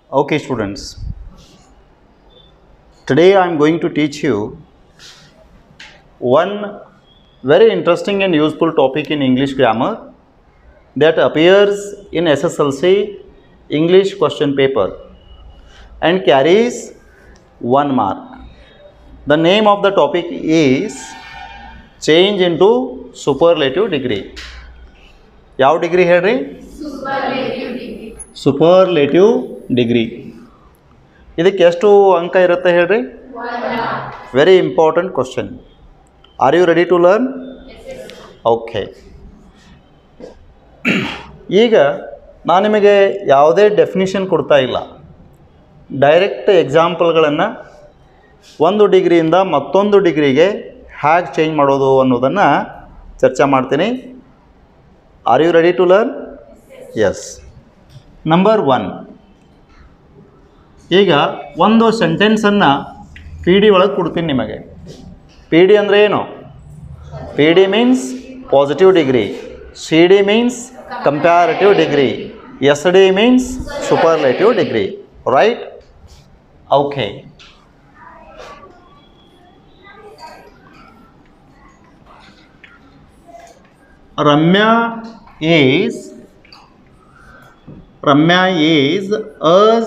Okay, students. Today I am going to teach you one very interesting and useful topic in English grammar that appears in SSLC English question paper and carries one mark. The name of the topic is change into superlative degree. ಯಾವ degree ಹೇಳ್ರಿ superlative degree ಇದಕ್ಕೆ ಎಷ್ಟು ಅಂಕ ಇರುತ್ತೆ ಹೇಳ್ರಿ very important question are you ready to learn okay ಈಗ ನಾನು ನಿಮಗೆ ಯಾವುದೇ ಡೆಫಿನಿಷನ್ ಕೊಡ್ತಾ ಇಲ್ಲ ಡೈರೆಕ್ಟ್ ಎಕ್ಸಾಂಪಲ್ಗಳನ್ನು ಒಂದು ಡಿಗ್ರಿಯಿಂದ ಮತ್ತೊಂದು ಡಿಗ್ರಿಗೆ ಹ್ಯಾಗೆ ಚೇಂಜ್ ಮಾಡೋದು ಅನ್ನೋದನ್ನು ಚರ್ಚೆ ಮಾಡ್ತೀನಿ are you ready to learn yes number one ಈಗ ಒಂದು ಸೆಂಟೆನ್ಸನ್ನು ಪಿ ಡಿ ಒಳಗೆ ಕೊಡ್ತೀನಿ ನಿಮಗೆ ಪಿ ಡಿ ಅಂದರೆ ಏನು P D means positive degree C D means comparative degree S D means superlative degree right okay Ramya is Ramya is as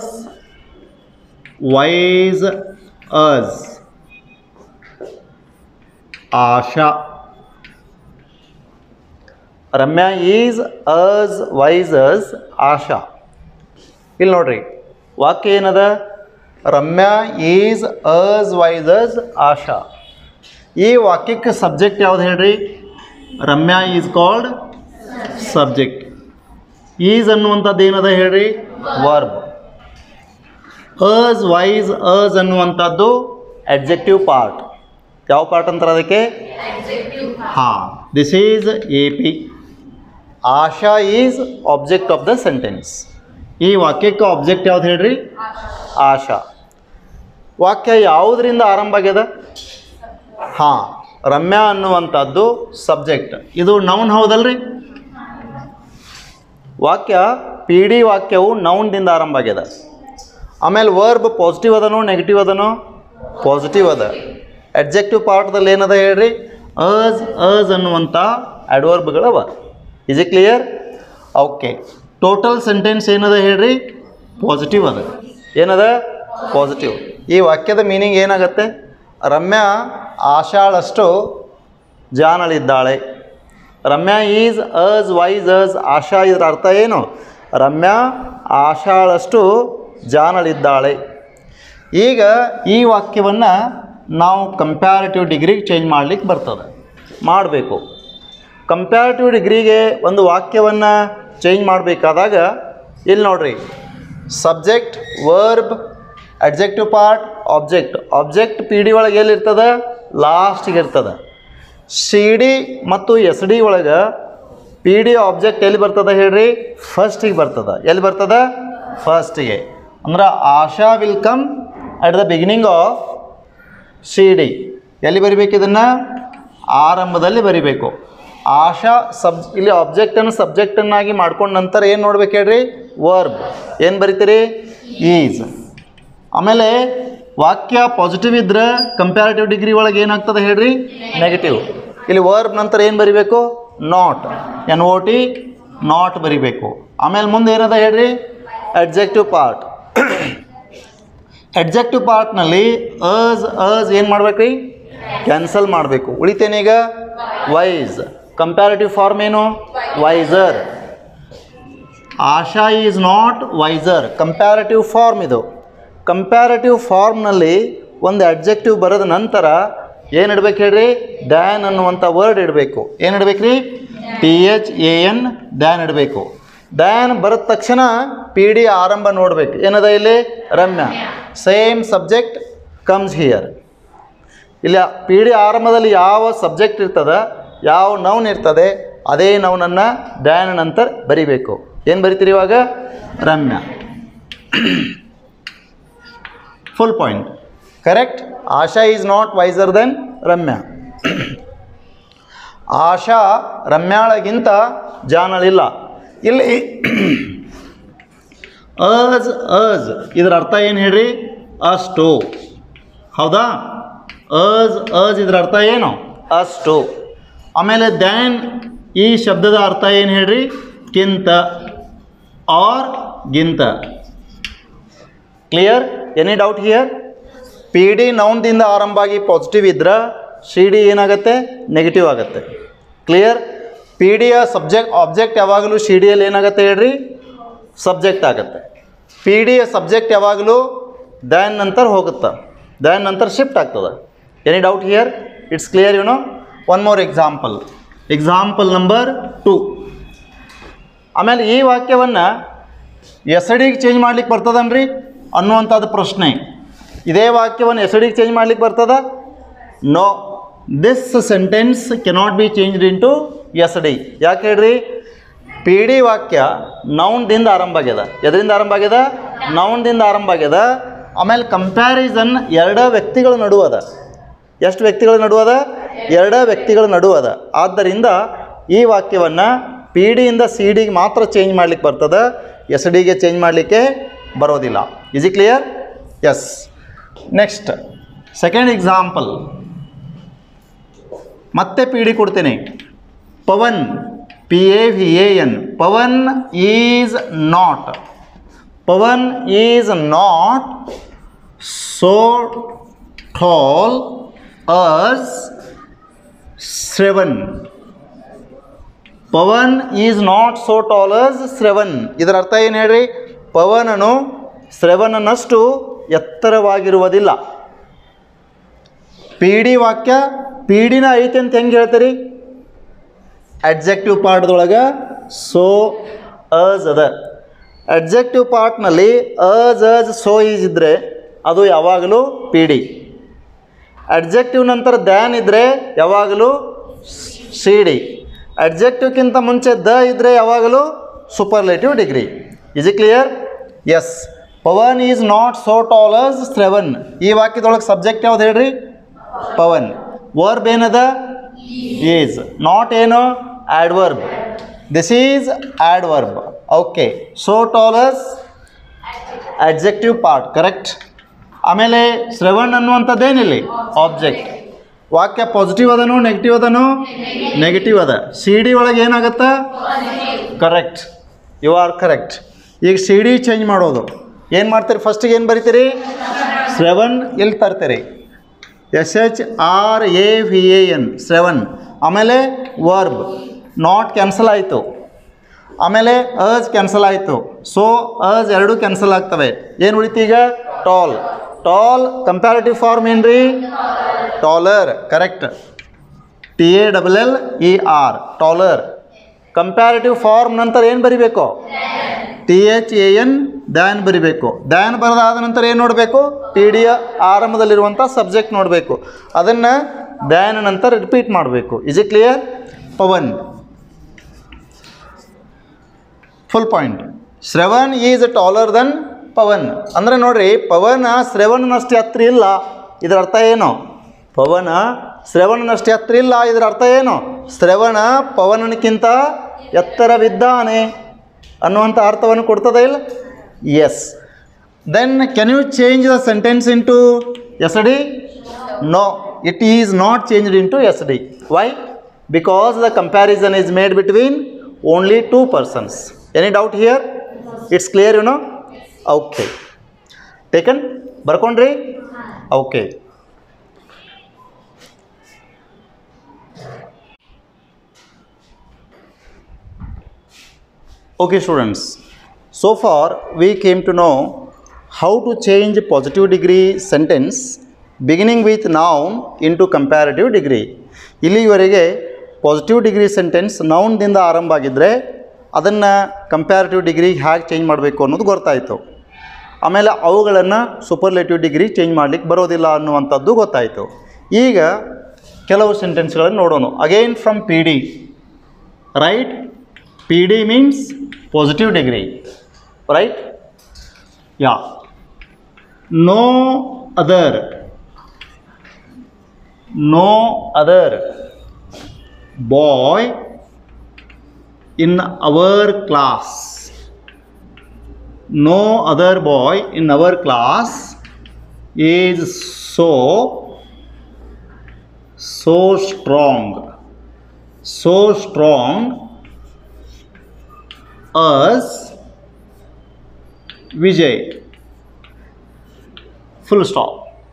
wise as Asha. Ramya is as wise as Asha ಇಲ್ಲಿ ನೋಡ್ರಿ ವಾಕ್ಯ ಏನದ Ramya is as wise as Asha ಈ ವಾಕ್ಯಕ್ಕೆ subject ಯಾವ್ದು ಹೇಳ್ರಿ Ramya is called subject is ಅನ್ನುವಂಥದ್ದು ಏನದ ಹೇಳ್ರಿ ವರ್ಬ್ ಅಸ್ ವೈಸ್ ಅಸ್ ಅನ್ನುವಂಥದ್ದು ಅಡ್ಜೆಕ್ಟಿವ್ ಪಾರ್ಟ್ ಯಾವ ಪಾರ್ಟ್ ಅಂತಾರೆ ಅದಕ್ಕೆ ಹಾಂ this is A P Asha is object of the sentence ಈ ವಾಕ್ಯಕ್ಕೆ ಆಬ್ಜೆಕ್ಟ್ ಯಾವ್ದು ಹೇಳ್ರಿ ಆಶಾ ವಾಕ್ಯ ಯಾವುದರಿಂದ ಆರಂಭ ಆಗ್ಯದ ಹಾಂ ರಮ್ಯಾ ಅನ್ನುವಂಥದ್ದು ಸಬ್ಜೆಕ್ಟ್ ಇದು ನೌನ್ ಹೌದಲ್ರಿ ವಾಕ್ಯ ಪಿ ಡಿ ವಾಕ್ಯವು ನೌನ್ದಿಂದ ಆರಂಭ ಆಗ್ಯದ ಆಮೇಲೆ ವರ್ಬ್ ಪಾಸಿಟಿವ್ ಅದನೋ ನೆಗೆಟಿವ್ ಅದನೋ ಪಾಸಿಟಿವ್ ಅದ ಅಡ್ಜೆಕ್ಟಿವ್ ಪಾರ್ಟ್ದಲ್ಲಿ ಏನದ ಹೇಳ್ರಿ ಅಸ್ ಅಸ್ ಅನ್ನುವಂಥ ಅಡ್ವರ್ಬ್ಗಳವ is E clear okay total sentence ಏನದ ಹೇಳ್ರಿ ಪಾಸಿಟಿವ್ ಅದ ಏನದ ಪಾಸಿಟಿವ್ ಈ ವಾಕ್ಯದ ಮೀನಿಂಗ್ ಏನಾಗತ್ತೆ ರಮ್ಯಾ ಆಶಾಳಷ್ಟು ಜಾನಳಿದ್ದಾಳೆ Ramya is as wise as Asha ಇದರ ಅರ್ಥ ಏನು ರಮ್ಯಾ ಆಶಾಳಷ್ಟು ಜಾನಳಿದ್ದಾಳೆ ಈಗ ಈ ವಾಕ್ಯವನ್ನು ನಾವು ಕಂಪ್ಯಾರಿಟಿವ್ ಡಿಗ್ರಿಗೆ ಚೇಂಜ್ ಮಾಡ್ಲಿಕ್ಕೆ ಬರ್ತದೆ ಮಾಡಬೇಕು ಕಂಪ್ಯಾರಿಟಿವ್ ಡಿಗ್ರಿಗೆ ಒಂದು ವಾಕ್ಯವನ್ನು ಚೇಂಜ್ ಮಾಡಬೇಕಾದಾಗ ಇಲ್ಲಿ ನೋಡ್ರಿ subject verb adjective part object object P D ಒಳಗೆ ಎಲ್ಲಿರ್ತದೆ ಲಾಸ್ಟಿಗೆ ಇರ್ತದೆ ಸಿ ಡಿ ಮತ್ತು ಎಸ್ ಡಿ ಒಳಗೆ ಪಿ ಡಿ ಆಬ್ಜೆಕ್ಟ್ ಎಲ್ಲಿ ಬರ್ತದೆ ಹೇಳ್ರಿ ಫಸ್ಟಿಗೆ ಬರ್ತದೆ ಎಲ್ಲಿ ಬರ್ತದೆ ಫಸ್ಟಿಗೆ ಅಂದ್ರೆ Asha will come at the beginning of C D ಎಲ್ಲಿ ಬರಿಬೇಕು ಇದನ್ನು ಆರಂಭದಲ್ಲಿ ಬರಿಬೇಕು ಆಶಾ ಸಬ್ ಇಲ್ಲಿ ಆಬ್ಜೆಕ್ಟನ್ನು ಸಬ್ಜೆಕ್ಟನ್ನಾಗಿ ಮಾಡ್ಕೊಂಡ ನಂತರ ಏನು ನೋಡ್ಬೇಕು ಹೇಳ್ರಿ ವರ್ಬ್ ಏನು ಬರಿತೀರಿ ಈಸ್ ಆಮೇಲೆ ವಾಕ್ಯ ಪಾಸಿಟಿವ್ ಇದ್ರೆ ಕಂಪ್ಯಾರಿಟಿವ್ ಡಿಗ್ರಿ ಒಳಗೆ ಏನಾಗ್ತದೆ ಹೇಳ್ರಿ ನೆಗೆಟಿವ್ ಇಲ್ಲಿ ವರ್ಬ್ ನಂತರ ಏನು ಬರಿಬೇಕು not N O T not ಬರಿಬೇಕು ಆಮೇಲೆ ಮುಂದೆ ಏನದ ಹೇಳ್ರಿ ಅಡ್ಜೆಕ್ಟಿವ್ ಪಾರ್ಟ್ ಅಡ್ಜೆಕ್ಟಿವ್ ಪಾರ್ಟ್ನಲ್ಲಿ ಅಸ್ ಅಸ್ ಏನು ಮಾಡ್ಬೇಕ್ರಿ ಕ್ಯಾನ್ಸಲ್ ಮಾಡಬೇಕು ಉಳಿತೇನೀಗ ವೈಸ್ ಕಂಪ್ಯಾರಿಟಿವ್ ಫಾರ್ಮ್ ಏನು wiser Asha is not wiser comparative form ಇದು ಕಂಪ್ಯಾರಿಟಿವ್ ಫಾರ್ಮ್ನಲ್ಲಿ ಒಂದು ಅಡ್ಜೆಕ್ಟಿವ್ ಬರೆದ ನಂತರ ಏನು ಇಡ್ಬೇಕು ಹೇಳ್ರಿ ಡ್ಯಾನ್ ಅನ್ನುವಂಥ ವರ್ಡ್ ಇಡಬೇಕು ಏನು ಇಡ್ಬೇಕು ರೀ T H A N than ಇಡಬೇಕು ಡ್ಯಾನ್ ಬರದ ತಕ್ಷಣ ಪಿ ಡಿ ಆರಂಭ ನೋಡ್ಬೇಕು ಏನದ ಇಲ್ಲಿ Ramya same subject comes here ಇಲ್ಲ ಪಿ ಡಿ ಆರಂಭದಲ್ಲಿ ಯಾವ ಸಬ್ಜೆಕ್ಟ್ ಇರ್ತದೆ ಯಾವ ನೌನ್ ಇರ್ತದೆ ಅದೇ ನೌನನ್ನು ಡ್ಯಾನ್ ನಂತರ ಬರಿಬೇಕು ಏನು ಬರಿತೀರಿ ಇವಾಗ Ramya full point correct Asha is not wiser then Ramya Asha ರಮ್ಯಾಳಗಿಂತ ಜಾನಳಿಲ್ಲ ಇಲ್ಲಿ ಅಸ್ ಅಸ್ ಇದರ ಅರ್ಥ ಏನು ಹೇಳ್ರಿ ಅಷ್ಟು ಹೌದಾ ಅಸ್ ಅಸ್ ಇದರ ಅರ್ಥ ಏನು ಅಷ್ಟು ಆಮೇಲೆ ದ್ಯಾನ್ ಈ ಶಬ್ದದ ಅರ್ಥ ಏನು ಹೇಳ್ರಿ ಕಿಂತ ಆರ್ ಗಿಂತ clear any doubt here P D ನೌನ್ದಿಂದ ಆರಂಭ ಆಗಿ ಪಾಸಿಟಿವ್ ಇದ್ರೆ ಸಿ ಡಿ ಏನಾಗುತ್ತೆ ನೆಗೆಟಿವ್ ಆಗುತ್ತೆ ಕ್ಲಿಯರ್ ಪಿ ಡಿಯ ಸಬ್ಜೆಕ್ಟ್ ಆಬ್ಜೆಕ್ಟ್ ಯಾವಾಗಲೂ ಸಿ ಡಿಯಲ್ಲಿ ಏನಾಗುತ್ತೆ ಹೇಳ್ರಿ ಸಬ್ಜೆಕ್ಟ್ ಆಗುತ್ತೆ ಪಿ ಡಿಯ ಸಬ್ಜೆಕ್ಟ್ ಯಾವಾಗಲೂ ದ್ಯಾನ್ ನಂತರ ಹೋಗುತ್ತೆ ದ್ಯಾನ್ ನಂತರ ಶಿಫ್ಟ್ ಆಗ್ತದೆ any doubt here it's clear you know one more example example number two ಆಮೇಲೆ ಈ ವಾಕ್ಯವನ್ನು ಎಸಡಿಗೆ ಚೇಂಜ್ ಮಾಡ್ಲಿಕ್ಕೆ ಬರ್ತದನ್ರಿ ಅನ್ನುವಂಥದ್ದು ಪ್ರಶ್ನೆ ಇದೇ ವಾಕ್ಯವನ್ನು ಎಸಡಿಗೆ ಚೇಂಜ್ ಮಾಡ್ಲಿಕ್ಕೆ ಬರ್ತದ no this sentence cannot be changed into S D ಯಾಕೆ ಹೇಳ್ರಿ ಪಿ ಡಿ ವಾಕ್ಯ ನೌನ್ದಿಂದ ಆರಂಭ ಆಗ್ಯದ ಎದರಿಂದ ಆರಂಭ ಆಗ್ಯದ ನೌನ್ದಿಂದ ಆರಂಭ ಆಗ್ಯದ ಆಮೇಲೆ ಕಂಪ್ಯಾರಿಸನ್ ಎರಡ ವ್ಯಕ್ತಿಗಳ ನಡುವದ ಎಷ್ಟು ವ್ಯಕ್ತಿಗಳ ನಡುವದ ಎರಡ ವ್ಯಕ್ತಿಗಳ ನಡುವದ ಆದ್ದರಿಂದ ಈ ವಾಕ್ಯವನ್ನು ಪಿ ಡಿಯಿಂದ ಸಿ ಡಿಗೆ ಮಾತ್ರ ಚೇಂಜ್ ಮಾಡ್ಲಿಕ್ಕೆ ಬರ್ತದೆ ಎಸ್ ಡಿಗೆ ಚೇಂಜ್ ಮಾಡಲಿಕ್ಕೆ ಬರೋದಿಲ್ಲ is E clear yes next second example ಮತ್ತೆ ಪಿ ಡಿ ಕೊಡ್ತೇನೆ Pavan P A V A N Pavan is not Pavan is not so tall as Shravan Pavan is not so tall as Shravan ಇದರ ಅರ್ಥ ಏನು ಹೇಳ್ರಿ ಪವನನು ಶ್ರವಣನಷ್ಟು ಎತ್ತರವಾಗಿರುವುದಿಲ್ಲ ಪೀಡಿ ವಾಕ್ಯ ಪೀಡಿನ ಐತೆ ಅಂತ ಹೆಂಗೆ ಹೇಳ್ತೀರಿ ಅಡ್ಜೆಕ್ಟಿವ್ ಪಾರ್ಟ್ದೊಳಗೆ ಸೋ ಅಸ್ ಅದ ಅಡ್ಜೆಕ್ಟಿವ್ ಪಾರ್ಟ್ನಲ್ಲಿ ಅಸ್ ಅಸ್ ಸೋ ಈಸ್ ಇದ್ದರೆ ಅದು ಯಾವಾಗಲೂ ಪಿ ಡಿ ಅಡ್ಜೆಕ್ಟಿವ್ ನಂತರ ದ್ಯಾನ್ ಇದ್ದರೆ ಯಾವಾಗಲೂ ಸಿ ಡಿ ಅಡ್ಜೆಕ್ಟಿವ್ಕ್ಕಿಂತ ಮುಂಚೆ ದ ಇದ್ದರೆ ಯಾವಾಗಲೂ superlative degree is E clear yes Pavan is not so tall as Shravan ಈ ವಾಕ್ಯದೊಳಗೆ ಸಬ್ಜೆಕ್ಟ್ ಯಾವ್ದು ಹೇಳ್ರಿ ಪವನ್ ವರ್ಬ್ ಏನದ ಈಸ್ ನಾಟ್ ಏನು adverb this is adverb okay so tall as adjective part correct ಆಮೇಲೆ ಶ್ರವಣ್ ಅನ್ನುವಂಥದ್ದೇನಿಲ್ಲಿ ಆಬ್ಜೆಕ್ಟ್ ವಾಕ್ಯ ಪಾಸಿಟಿವ್ ಅದನು ನೆಗೆಟಿವ್ ಅದನು ನೆಗೆಟಿವ್ ಅದ ಸಿ ಡಿ ಒಳಗೆ ಏನಾಗತ್ತಾ ಕರೆಕ್ಟ್ ಯು ಆರ್ ಕರೆಕ್ಟ್ ಈಗ ಸಿ ಡಿ ಚೇಂಜ್ ಮಾಡೋದು ಏನು ಮಾಡ್ತೀರಿ ಫಸ್ಟಿಗೆ ಏನು ಬರಿತೀರಿ ಶ್ರವಣ್ ಎಲ್ಲಿ ತರ್ತೀರಿ S H R A V A N seven ಆಮೇಲೆ ವರ್ಬ್ ನಾಟ್ ಕ್ಯಾನ್ಸಲ್ ಆಯಿತು ಆಮೇಲೆ ಅಜ್ ಕ್ಯಾನ್ಸಲ್ ಆಯಿತು ಸೊ ಅಜ್ ಎರಡು ಕ್ಯಾನ್ಸಲ್ ಆಗ್ತವೆ ಏನು ಉಳಿತು ಈಗ ಟಾಲ್ ಟಾಲ್ ಕಂಪ್ಯಾರಿಟಿವ್ ಫಾರ್ಮ್ ಏನು ರೀ taller correct T A double L E R taller comparative form ನಂತರ ಏನು ಬರಿಬೇಕು T H A N than ಬರಿಬೇಕು ದ್ಯಾನ್ ಬರೆದಾದ ನಂತರ ಏನು ನೋಡಬೇಕು ಪಿ ಡಿಯ ಆರಂಭದಲ್ಲಿರುವಂಥ ಸಬ್ಜೆಕ್ಟ್ ನೋಡಬೇಕು ಅದನ್ನು ದ್ಯಾನ್ ನಂತರ ರಿಪೀಟ್ ಮಾಡಬೇಕು is E clear Pavan full point Shravan is taller than Pavan ಅಂದರೆ ನೋಡ್ರಿ ಪವನ ಶ್ರವಣನಷ್ಟು ಹತ್ರ ಇಲ್ಲ ಇದರ ಅರ್ಥ ಏನು ಪವನ ಶ್ರವಣನಷ್ಟು ಹತ್ರ ಇಲ್ಲ ಇದರ ಅರ್ಥ ಏನು ಶ್ರವಣ ಪವನನಕ್ಕಿಂತ ಎತ್ತರವಿದ್ದಾನೆ ಅನ್ನುವಂಥ ಅರ್ಥವನ್ನು ಕೊಡ್ತದ ಇಲ್ಲ yes then can you change the sentence into S D no it is not changed into S D why because the comparison is made between only two persons any doubt here it's clear you know okay taken ಬರ್ಕೊಂಡ್ರಿ okay Okay students, so far we came to know how to change positive degree sentence beginning with noun into comparative degree. ಇಲ್ಲಿವರೆಗೆ positive degree sentence ನೌನ್ದಿಂದ ಆರಂಭ ಆಗಿದ್ದರೆ ಅದನ್ನು comparative degree ಹೇಗೆ change ಮಾಡಬೇಕು ಅನ್ನೋದು ಗೊತ್ತಾಯಿತು ಆಮೇಲೆ ಅವುಗಳನ್ನು ಸೂಪರ್ಲೇಟಿವ್ ಡಿಗ್ರಿ ಚೇಂಜ್ ಮಾಡಲಿಕ್ಕೆ ಬರೋದಿಲ್ಲ ಅನ್ನುವಂಥದ್ದು ಗೊತ್ತಾಯಿತು ಈಗ ಕೆಲವು ಸೆಂಟೆನ್ಸ್ಗಳನ್ನು ನೋಡೋಣ again from P D right P D means positive degree right yeah no other no other boy in our class no other boy in our class is so so strong so strong as Vijay full stop.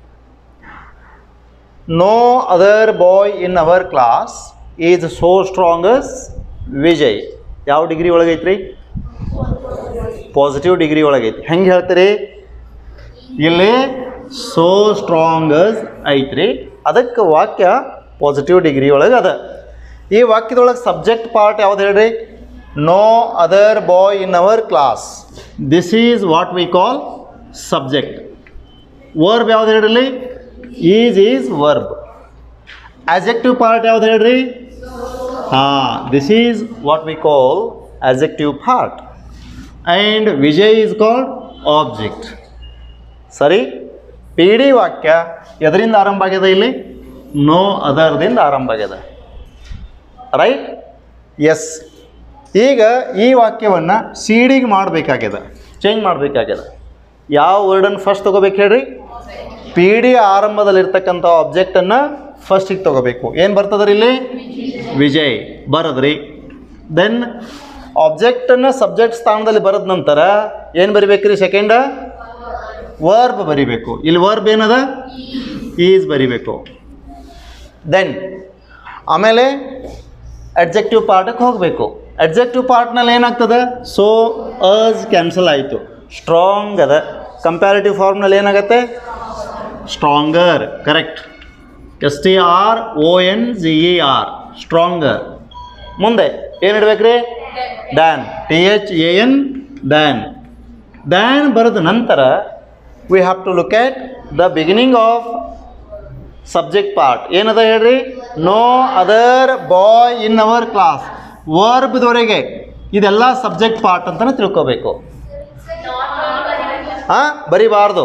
No other boy in our class is so strong as Vijay ಯಾವ degree ಒಳಗೈತ್ರಿ positive degree ಒಳಗೈತಿ ಹೆಂಗೆ ಹೇಳ್ತೀರಿ ಇಲ್ಲಿ so strong us ಐತ್ರಿ ಅದಕ್ಕೆ ವಾಕ್ಯ positive degree ಒಳಗೆ ಅದ ಈ ವಾಕ್ಯದೊಳಗೆ ಸಬ್ಜೆಕ್ಟ್ ಪಾರ್ಟ್ ಯಾವ್ದು ಹೇಳ್ರಿ no other boy in our class this is what we call subject verb ಯಾವ್ದು ಹೇಳ್ರಿ is is verb adjective part ಯಾವ್ದು ಹೇಳ್ರಿ ಹಾಂ this is what we call adjective part and Vijay is called object ಸರಿ P D ವಾಕ್ಯ ಎದರಿಂದ ಆರಂಭ ಆಗ್ಯದ ಇಲ್ಲಿ ನೋ ಅದರ್ದಿಂದ ಆರಂಭ ಆಗ್ಯದ ರೈಟ್ ಎಸ್ ಈಗ ಈ ವಾಕ್ಯವನ್ನು ಸಿ ಡಿಗೆ ಮಾಡಬೇಕಾಗ್ಯದ ಚೇಂಜ್ ಮಾಡಬೇಕಾಗ್ಯದ ಯಾವ ವರ್ಡನ್ನು ಫಸ್ಟ್ ತೊಗೋಬೇಕು ಹೇಳ್ರಿ ಪಿ ಡಿ ಆರಂಭದಲ್ಲಿರ್ತಕ್ಕಂಥ ಆಬ್ಜೆಕ್ಟನ್ನು ಫಸ್ಟಿಗೆ ತೊಗೋಬೇಕು ಏನು ಬರ್ತದ್ರಿ ಇಲ್ಲಿ ವಿಜಯ್ ಬರದ್ರಿ ದೆನ್ ಆಬ್ಜೆಕ್ಟನ್ನು ಸಬ್ಜೆಕ್ಟ್ ಸ್ಥಾನದಲ್ಲಿ ಬರೆದ ನಂತರ ಏನು ಬರಿಬೇಕ್ರಿ ಸೆಕೆಂಡ ವರ್ಬ್ ಬರಿಬೇಕು ಇಲ್ಲಿ ವರ್ಬ್ ಏನದ ಈಸ್ ಬರಿಬೇಕು ದೆನ್ ಆಮೇಲೆ ಅಡ್ಜೆಕ್ಟಿವ್ ಪಾರ್ಟಿಗೆ ಹೋಗಬೇಕು ಅಡ್ಜೆಕ್ಟಿವ್ ಪಾರ್ಟ್ನಲ್ಲಿ ಏನಾಗ್ತದೆ ಸೊ ಅಸ್ ಕ್ಯಾನ್ಸಲ್ ಆಯಿತು ಸ್ಟ್ರಾಂಗ್ ಅದ ಕಂಪ್ಯಾರಿಟಿವ್ ಫಾರ್ಮ್ನಲ್ಲಿ ಏನಾಗತ್ತೆ stronger correct S T R O N G E R stronger ಮುಂದೆ ಏನು ಇಡ್ಬೇಕ್ರಿ than T H A N than than ಬರೆದ ನಂತರ we have to look at the beginning of subject part ಏನದ ಹೇಳ್ರಿ no other boy in our class ವರ್ಬ್ದವರೆಗೆ ಇದೆಲ್ಲ subject part ಅಂತಲೇ ತಿಳ್ಕೊಬೇಕು ಹಾಂ ಬರಿಬಾರ್ದು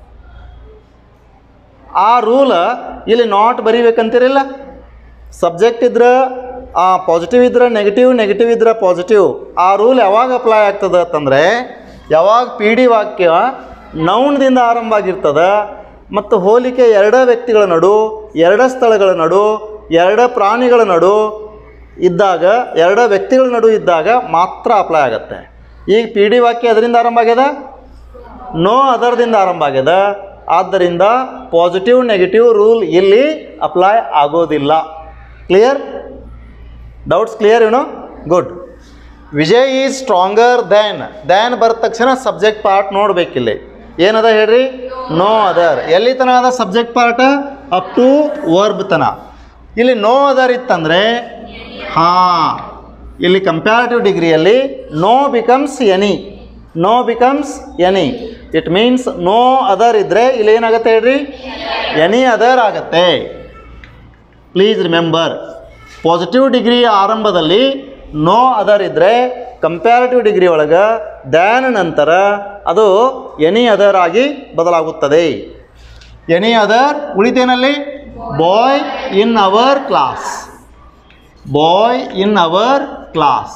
ಆ ರೂಲ್ ಇಲ್ಲಿ ನಾಟ್ ಬರಿಬೇಕಂತೀರಿಲ್ಲ ಸಬ್ಜೆಕ್ಟ್ ಇದ್ರೆ ಪಾಸಿಟಿವ್ ಇದ್ರೆ ನೆಗೆಟಿವ್ ನೆಗೆಟಿವ್ ಇದ್ರೆ ಪಾಸಿಟಿವ್ ಆ ರೂಲ್ ಯಾವಾಗ ಅಪ್ಲೈ ಆಗ್ತದೆ ಅಂತಂದರೆ ಯಾವಾಗ ಪಿ ಡಿ ವಾಕ್ಯ ನೌನ್ದಿಂದ ಆರಂಭ ಆಗಿರ್ತದೆ ಮತ್ತು ಹೋಲಿಕೆ ಎರಡ ವ್ಯಕ್ತಿಗಳ ನಡು ಎರಡ ಸ್ಥಳಗಳ ನಡು ಎರಡ ಪ್ರಾಣಿಗಳ ನಡು ಇದ್ದಾಗ ಎರಡ ವ್ಯಕ್ತಿಗಳ ನಡು ಇದ್ದಾಗ ಮಾತ್ರ ಅಪ್ಲೈ ಆಗುತ್ತೆ ಈಗ ಪಿ ಡಿ ವಾಕ್ಯ ಅದರಿಂದ ಆರಂಭ ಆಗ್ಯದ ನೋ ಅದರ್ದಿಂದ ಆರಂಭ ಆಗ್ಯದ ಆದ್ದರಿಂದ ಪಾಸಿಟಿವ್ ನೆಗೆಟಿವ್ ರೂಲ್ ಇಲ್ಲಿ ಅಪ್ಲೈ ಆಗೋದಿಲ್ಲ ಕ್ಲಿಯರ್ ಡೌಟ್ಸ್ ಕ್ಲಿಯರ್ ಏನೋ good Vijay is stronger than than ಬರದ ತಕ್ಷಣ ಸಬ್ಜೆಕ್ಟ್ ಪಾರ್ಟ್ ನೋಡ್ಬೇಕಿಲ್ಲಿ ಏನದ ಹೇಳ್ರಿ ನೋ ಅದರ್ ಎಲ್ಲಿ ತನ ಅದ subject part up to verb ತನ ಇಲ್ಲಿ ನೋ ಅದರ್ ಇತ್ತಂದರೆ ಹಾಂ ಇಲ್ಲಿ ಕಂಪ್ಯಾರಿಟಿವ್ ಡಿಗ್ರಿಯಲ್ಲಿ no becomes any no becomes any it means no other ಇದ್ದರೆ ಇಲ್ಲಿ ಏನಾಗುತ್ತೆ ಹೇಳ್ರಿ ಎನಿ ಅದರ್ ಆಗತ್ತೆ ಪ್ಲೀಸ್ ರಿಮೆಂಬರ್ ಪಾಸಿಟಿವ್ ಡಿಗ್ರಿ ಆರಂಭದಲ್ಲಿ ನೋ ಅದರ್ ಇದ್ದರೆ ಕಂಪ್ಯಾರಿಟಿವ್ ಡಿಗ್ರಿ ಒಳಗೆ ದ್ಯಾನ್ ನಂತರ ಅದು ಎನಿ ಅದರ್ ಆಗಿ ಬದಲಾಗುತ್ತದೆ ಎನಿ ಅದರ್ ಉಳಿತೇನಲ್ಲಿ boy in our class boy in our class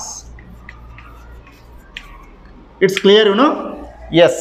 it's clear you know yes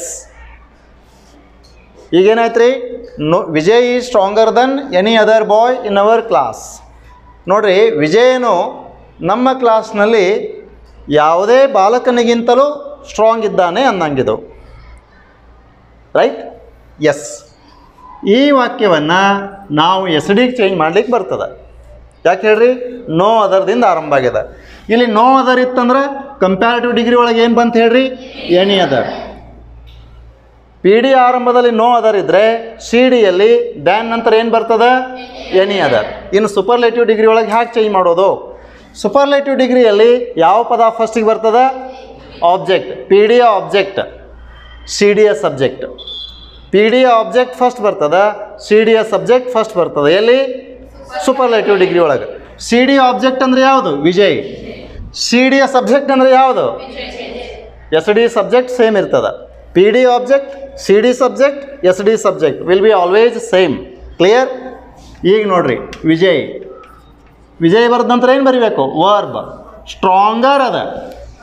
ಈಗೇನಾಯ್ತು ರೀ no Vijay is stronger than any other boy in our class ನೋಡ್ರಿ ವಿಜಯನು ನಮ್ಮ ಕ್ಲಾಸ್ನಲ್ಲಿ ಯಾವುದೇ ಬಾಲಕನಿಗಿಂತಲೂ ಸ್ಟ್ರಾಂಗ್ ಇದ್ದಾನೆ ಅನ್ನಂಗಿದು ರೈಟ್ ಎಸ್ ಈ ವಾಕ್ಯವನ್ನು ನಾವು ಎಸ್ ಡಿಗೆ ಚೇಂಜ್ ಮಾಡ್ಲಿಕ್ಕೆ ಬರ್ತದೆ ಯಾಕೆ ಹೇಳ್ರಿ ನೋ ಅದರ್ದಿಂದ ಆರಂಭ ಆಗ್ಯದ ಇಲ್ಲಿ ನೋ ಅದರ್ ಇತ್ತಂದ್ರೆ ಕಂಪ್ಯಾರಿಟಿವ್ ಡಿಗ್ರಿ ಒಳಗೆ ಏನು ಬಂತ ಹೇಳ್ರಿ ಎನಿ ಅದರ್ ಪಿ ಡಿ ಆರಂಭದಲ್ಲಿ ನೋ ಅದರ್ ಇದ್ದರೆ ಸಿ ಡಿಯಲ್ಲಿ ಡ್ಯಾನ್ ನಂತರ ಏನು ಬರ್ತದೆ ಎನಿ ಅದರ್ ಇನ್ನು ಸೂಪರ್ಲೇಟಿವ್ ಡಿಗ್ರಿ ಒಳಗೆ ಹ್ಯಾಕೆ ಚೇಂಜ್ ಮಾಡೋದು ಸೂಪರ್ಲೇಟಿವ್ ಡಿಗ್ರಿಯಲ್ಲಿ ಯಾವ ಪದ ಫಸ್ಟಿಗೆ ಬರ್ತದೆ object P D object C D A subject P D object first ಬರ್ತದೆ C D A subject first ಬರ್ತದೆ ಎಲ್ಲಿ ಸೂಪರ್ಲೇಟಿವ್ ಡಿಗ್ರಿ ಒಳಗೆ ಸಿ ಡಿ ಆಬ್ಜೆಕ್ಟ್ ಅಂದರೆ ಯಾವುದು Vijay C D A subject ಅಂದರೆ ಯಾವುದು ಎಸ್ ಡಿ ಸಬ್ಜೆಕ್ಟ್ ಸೇಮ್ ಇರ್ತದೆ P D object C D subject S D subject will be always same clear ಈಗ ನೋಡ್ರಿ ವಿಜಯ್ ವಿಜಯ್ ಬರೆದ ನಂತರ ಏನು ಬರಿಬೇಕು ವರ್ಬ್ ಸ್ಟ್ರಾಂಗರ್ ಅದ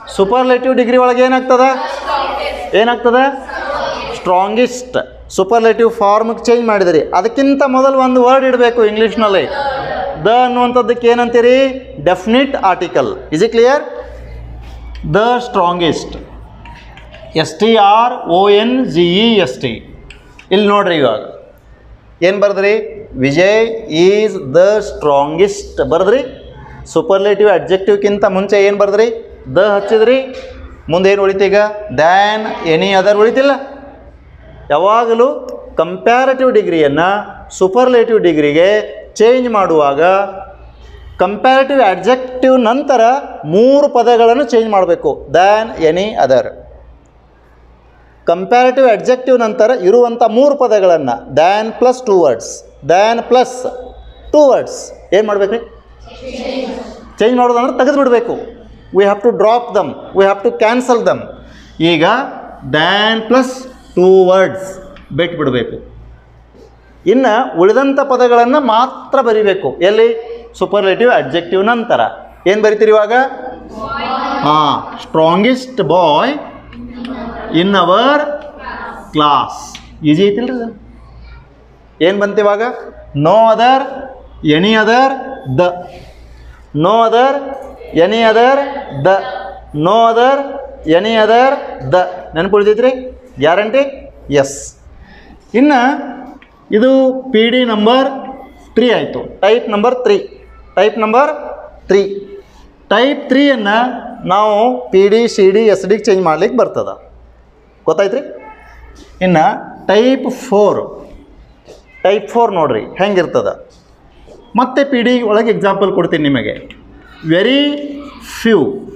ಸೂಪರ್ಲೇಟಿವ್ ಡಿಗ್ರಿ ಒಳಗೆ ಏನಾಗ್ತದ ಏನಾಗ್ತದ ಸ್ಟ್ರಾಂಗೆಸ್ಟ್ ಸೂಪರ್ಲೇಟಿವ್ ಫಾರ್ಮ್ಗೆ ಚೇಂಜ್ ಮಾಡಿದಿರಿ ಅದಕ್ಕಿಂತ ಮೊದಲು ಒಂದು ವರ್ಡ್ ಇಡಬೇಕು ಇಂಗ್ಲೀಷ್ನಲ್ಲಿ ದ ಅನ್ನುವಂಥದ್ದಕ್ಕೆ ಏನಂತೀರಿ definite article is E clear the strongest S T R O N G E S T ಇಲ್ಲಿ ನೋಡ್ರಿ ಇವಾಗ ಏನು ಬರ್ದ್ರಿ ವಿಜಯ್ ಈಸ್ ದ ಸ್ಟ್ರಾಂಗೆಸ್ಟ್ ಬರ್ದ್ರಿ ಸೂಪರ್ಲೇಟಿವ್ ಅಡ್ಜೆಕ್ಟಿವ್ಕ್ಕಿಂತ ಮುಂಚೆ ಏನು ಬರ್ದ್ರಿ ದ ಹಚ್ಚಿದ್ರಿ ಮುಂದೆ ಏನು ಉಳಿತೀಗ ದ್ಯಾನ್ ಎನಿ ಅದರ್ ಉಳಿತಿಲ್ಲ ಯಾವಾಗಲೂ ಕಂಪ್ಯಾರಿಟಿವ್ ಡಿಗ್ರಿಯನ್ನು ಸೂಪರ್ಲೇಟಿವ್ ಡಿಗ್ರಿಗೆ ಚೇಂಜ್ ಮಾಡುವಾಗ ಕಂಪ್ಯಾರಿಟಿವ್ ಅಡ್ಜೆಕ್ಟಿವ್ ನಂತರ ಮೂರು ಪದಗಳನ್ನು ಚೇಂಜ್ ಮಾಡಬೇಕು than any other comparative adjective ನಂತರ ಇರುವಂಥ ಮೂರು ಪದಗಳನ್ನು than plus two words than plus two words ಏನು ಮಾಡಬೇಕು ರೀ ಚೇಂಜ್ ಮಾಡೋದಂದ್ರೆ ತೆಗೆದು ಬಿಡಬೇಕು we have to drop them we have to cancel them ಈಗ ದ್ಯಾನ್ ಪ್ಲಸ್ ಟೂ ವರ್ಡ್ಸ್ ಬಿಟ್ಟು ಬಿಡಬೇಕು ಇನ್ನು ಉಳಿದಂಥ ಪದಗಳನ್ನು ಮಾತ್ರ ಬರಿಬೇಕು ಎಲ್ಲಿ ಸೂಪರ್ಲೇಟಿವ್ ಅಡ್ಜೆಕ್ಟಿವ್ ನಂತರ ಏನು ಬರಿತೀರಿ ಇವಾಗ ಹಾಂ strongest boy in our class easy ಐತಿಲ್ರಿ ಇದು ಏನು ಬಂತು ಇವಾಗ no other any other the no other any other the no other any other the ನೆನಪುಳಿತೈತ್ರಿ ಗ್ಯಾರಂಟಿ ಎಸ್ ಇನ್ನು ಇದು ಪಿ ಡಿ ನಂಬರ್ ತ್ರೀ ಆಯಿತು type number three type number three type ತ್ರೀಯನ್ನು ನಾವು P D C D S ಡಿಗೆ change ಮಾಡ್ಲಿಕ್ಕೆ ಬರ್ತದೆ ಗೊತ್ತಾಯ್ತು ರೀ ಇನ್ನು ಟೈಪ್ ಫೋರ್ ಟೈಪ್ ಫೋರ್ ನೋಡ್ರಿ ಹೆಂಗಿರ್ತದ ಮತ್ತೆ ಪಿ ಡಿ ಒಳಗೆ ಎಕ್ಸಾಂಪಲ್ ಕೊಡ್ತೀನಿ ನಿಮಗೆ very few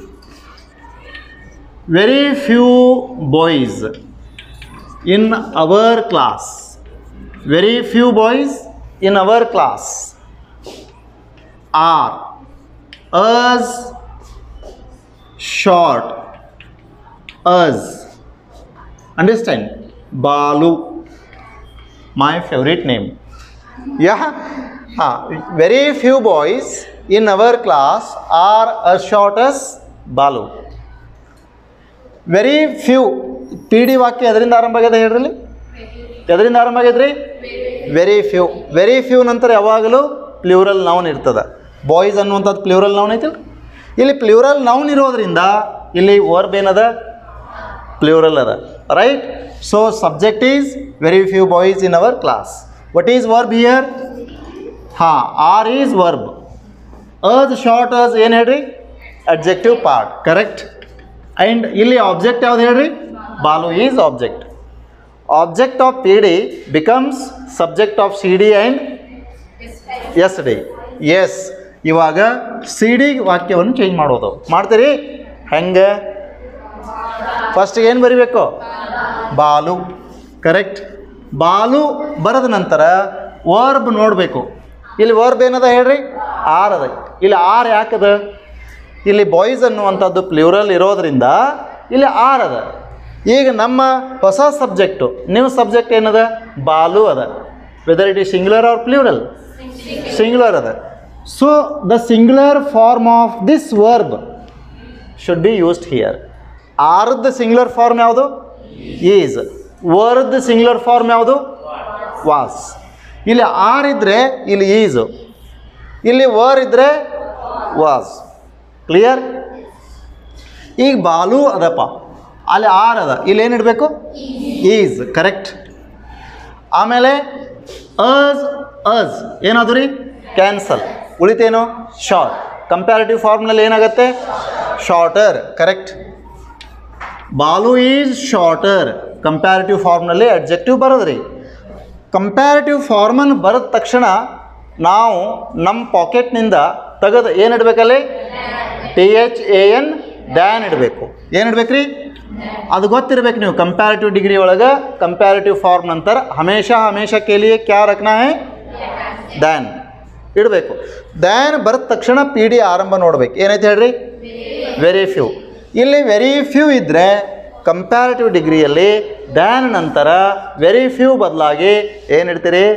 very few boys in our class very few boys in our class are as short as understand Balu my favorite name. Yeah, ah, very few boys in our class are as short as Balu. Very few P D ವಾಕ್ಯ ಎದರಿಂದ ಆರಂಭ ಆಗಿದೆ ಹೇಳ್ರಿ ಎದರಿಂದ ಆರಂಭ ಆಗೈತ್ರಿ very few very few ನಂತರ ಯಾವಾಗಲೂ plural noun ಇರ್ತದೆ ಬಾಯ್ಸ್ ಅನ್ನುವಂಥದ್ದು ಪ್ಲ್ಯೂರಲ್ ನೌನ್ ಐತಿಲ್ಲ ಇಲ್ಲಿ ಪ್ಲ್ಯೂರಲ್ ನೌನ್ ಇರೋದ್ರಿಂದ ಇಲ್ಲಿ ವರ್ಬ್ ಏನದ ಪ್ಲ್ಯೂರಲ್ ಅದ right so subject is very few boys in our class what is verb here ಹಾಂ ಆರ್ ಈಸ್ ವರ್ಬ್ ಅದ್ ಶಾರ್ಟ್ ಅಸ್ ಏನು ಹೇಳ್ರಿ ಅಡ್ಜೆಕ್ಟಿವ್ ಪಾರ್ಟ್ ಕರೆಕ್ಟ್ ಆ್ಯಂಡ್ ಇಲ್ಲಿ ಆಬ್ಜೆಕ್ಟ್ ಯಾವ್ದು ಹೇಳ್ರಿ Balu is object object of P D becomes subject of C D and S D yes ಇವಾಗ C D ವಾಕ್ಯವನ್ನು change ಮಾಡೋದು ಮಾಡ್ತೀರಿ ಹೆಂಗೆ ಫಸ್ಟ್ ಏನು ಬರಿಬೇಕು ಬಾಲು ಕರೆಕ್ಟ್ ಬಾಲು ಬರೆದ ನಂತರ ವರ್ಬ್ ನೋಡಬೇಕು ಇಲ್ಲಿ ವರ್ಬ್ ಏನದ ಹೇಳ್ರಿ ಆರ್ ಅದ ಇಲ್ಲಿ ಆರ್ ಯಾಕದ ಇಲ್ಲಿ ಬಾಯ್ಸ್ ಅನ್ನುವಂಥದ್ದು ಪ್ಲ್ಯೂರಲ್ ಇರೋದ್ರಿಂದ ಇಲ್ಲಿ ಆರ್ ಅದ ಈಗ ನಮ್ಮ ಹೊಸ ಸಬ್ಜೆಕ್ಟು ನ್ಯೂ ಸಬ್ಜೆಕ್ಟ್ ಏನದ ಬಾಲು ಅದ whether it is singular or plural singular ಅದ so the singular form of this verb should be used here ಆರ್ದ ಸಿಂಗ್ಯುಲರ್ ಫಾರ್ಮ್ ಯಾವುದು ಈಸ್ ವರ್ದ್ ಸಿಂಗ್ಯುಲರ್ ಫಾರ್ಮ್ ಯಾವುದು ವಾಸ್ ಇಲ್ಲಿ ಆರ್ ಇದ್ದರೆ ಇಲ್ಲಿ ಈಸು ಇಲ್ಲಿ ವರ್ ಇದ್ದರೆ ವಾಸ್ ಕ್ಲಿಯರ್ ಈಗ ಬಾಲು ಅದಪ್ಪ ಅಲ್ಲಿ ಆರ್ ಅದ ಇಲ್ಲಿ ಏನು ಇಡಬೇಕು ಈಸ್ ಕರೆಕ್ಟ್ ಆಮೇಲೆ ಅಸ್ ಅಸ್ ಏನದು ರೀ ಕ್ಯಾನ್ಸಲ್ ಉಳಿತೇನು ಶಾರ್ಟ್ ಕಂಪ್ಯಾರಿಟಿವ್ ಫಾರ್ಮ್ನಲ್ಲಿ ಏನಾಗುತ್ತೆ shorter correct Balu is shorter comparative ಫಾರ್ಮ್ನಲ್ಲಿ ಅಡ್ಜೆಕ್ಟಿವ್ ಬರೋದ್ರಿ ಕಂಪ್ಯಾರಿಟಿವ್ ಫಾರ್ಮನ್ನು ಬರೆದ ತಕ್ಷಣ ನಾವು ನಮ್ಮ ಪಾಕೆಟ್ನಿಂದ ತೆಗೆದು ಏನು ಇಡಬೇಕಲ್ಲಿ T H A N than ಇಡಬೇಕು ಏನು ಇಡ್ಬೇಕ್ರಿ ಅದು ಗೊತ್ತಿರ್ಬೇಕು ನೀವು ಕಂಪ್ಯಾರಿಟಿವ್ ಡಿಗ್ರಿ ಒಳಗೆ ಕಂಪ್ಯಾರಿಟಿವ್ ಫಾರ್ಮ್ ನಂತರ ಹಮೇಶಾ ಹಮೇಶಾ ಕೇಳಿಯೇ ಕ್ಯಾ ರಕ್ನಾ ಹೈ ಡ್ಯಾನ್ ಇಡಬೇಕು ಡ್ಯಾನ್ ಬರೆದ ತಕ್ಷಣ ಪಿ ಡಿ ಆರಂಭ ನೋಡ್ಬೇಕು ಏನೈತೆ ಹೇಳ್ರಿ ವೆರಿ ಫ್ಯೂ ಇಲ್ಲಿ ವೆರಿ ಫ್ಯೂ ಇದ್ದರೆ ಕಂಪ್ಯಾರಿಟಿವ್ ಡಿಗ್ರಿಯಲ್ಲಿ ಡ್ಯಾನ್ ನಂತರ ವೆರಿ ಫ್ಯೂ ಬದಲಾಗಿ ಏನು ಇಡ್ತೀರಿ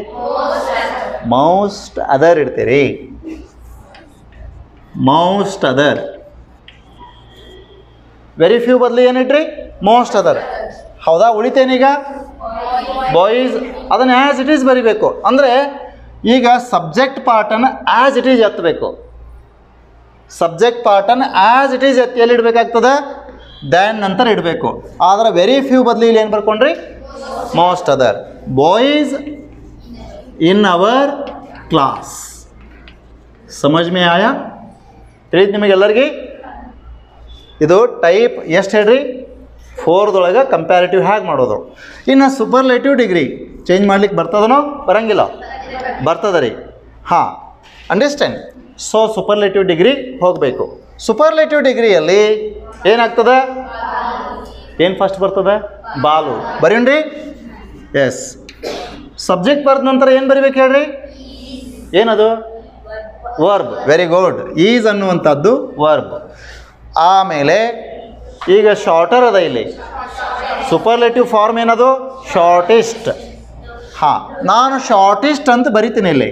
ಮೋಸ್ಟ್ ಅದರ್ ಇಡ್ತೀರಿ ಮೋಸ್ಟ್ ಅದರ್ ವೆರಿ ಫ್ಯೂ ಬದಲು ಏನಿಟ್ರಿ ಮೋಸ್ಟ್ ಅದರ್ ಹೌದಾ ಉಳಿತೇನೀಗ ಬಾಯ್ಸ್ ಅದನ್ನು ಆ್ಯಸ್ ಇಟ್ ಈಸ್ ಬರಿಬೇಕು ಅಂದರೆ ಈಗ ಸಬ್ಜೆಕ್ಟ್ ಪಾರ್ಟನ್ನು ಆ್ಯಸ್ ಇಟ್ ಈಸ್ ಎತ್ತಬೇಕು ಸಬ್ಜೆಕ್ಟ್ ಪಾರ್ಟನ್ನು ಆ್ಯಸ್ ಇಟ್ ಈಸ್ ಎತ್ತಿ ಎಲ್ಲಿ ಇಡಬೇಕಾಗ್ತದೆ ದ್ಯಾನ್ ನಂತರ ಇಡಬೇಕು ಆದರೆ ವೆರಿ ಫ್ಯೂ ಬದಲು ಇಲ್ಲಿ ಏನು ಬರ್ಕೊಂಡ್ರಿ most other boys in our class ಸಮಜ್ ಮೇ ಆಯಾ ತಿಳಿದು ನಿಮಗೆಲ್ಲರಿಗೆ ಇದು ಟೈಪ್ ಎಷ್ಟು ಹೇಳ್ರಿ ಫೋರ್ದೊಳಗೆ ಕಂಪ್ಯಾರಿಟಿವ್ ಹೇಗೆ ಮಾಡೋದು ಇನ್ನು ಸೂಪರ್ಲೇಟಿವ್ ಡಿಗ್ರಿ ಚೇಂಜ್ ಮಾಡ್ಲಿಕ್ಕೆ ಬರ್ತದನೋ ಬರಂಗಿಲ್ಲ ಬರ್ತದೆ ರೀ ಹಾಂ ಅಂಡರ್ಸ್ಟ್ಯಾಂಡ್ ಸೊ ಸೂಪರ್ಲೇಟಿವ್ ಡಿಗ್ರಿ ಹೋಗಬೇಕು ಸೂಪರ್ಲೇಟಿವ್ ಡಿಗ್ರಿಯಲ್ಲಿ ಏನಾಗ್ತದೆ ಏನು ಫಸ್ಟ್ ಬರ್ತದೆ ಬಾಲು ಬರೀನ್ರಿ ಎಸ್ ಸಬ್ಜೆಕ್ಟ್ ಬರೆದ ನಂತರ ಏನು ಬರಿಬೇಕು ಹೇಳ್ರಿ ಏನದು ವರ್ಬ್ ವೆರಿ ಗುಡ್ ಈಸ್ ಅನ್ನುವಂಥದ್ದು ವರ್ಬ್ ಆಮೇಲೆ ಈಗ ಶಾರ್ಟರ್ ಅದ ಇಲ್ಲಿ ಸೂಪರ್ಲೇಟಿವ್ ಫಾರ್ಮ್ ಏನದು ಶಾರ್ಟೆಸ್ಟ್ ಹಾಂ ನಾನು ಶಾರ್ಟೆಸ್ಟ್ ಅಂತ ಬರಿತೀನಿ ಇಲ್ಲಿ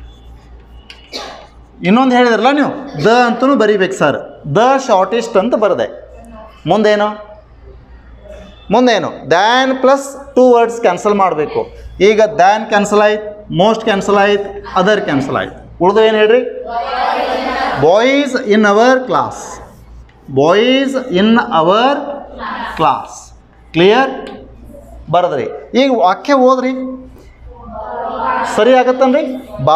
ಇನ್ನೊಂದು ಹೇಳಿದ್ರಲ್ಲ ನೀವು ದ ಅಂತಲೂ ಬರಿಬೇಕು ಸರ್ ದ ಶಾರ್ಟೆಸ್ಟ್ ಅಂತ ಬರದೆ ಮುಂದೇನು ಮುಂದೇನು than plus two words cancel ಮಾಡಬೇಕು ಈಗ ದ್ಯಾನ್ ಕ್ಯಾನ್ಸಲ್ ಆಯ್ತು ಮೋಸ್ಟ್ ಕ್ಯಾನ್ಸಲ್ ಆಯ್ತು ಅದರ್ ಕ್ಯಾನ್ಸಲ್ ಆಯ್ತು ಉಳಿದು ಏನು ಹೇಳ್ರಿ boys in our class boys in our class clear ಬರದ್ರಿ ಈಗ ವಾಕ್ಯ ಓದ್ರಿ ಸರಿ ಆಗತ್ತನ್ರಿ ಬಾ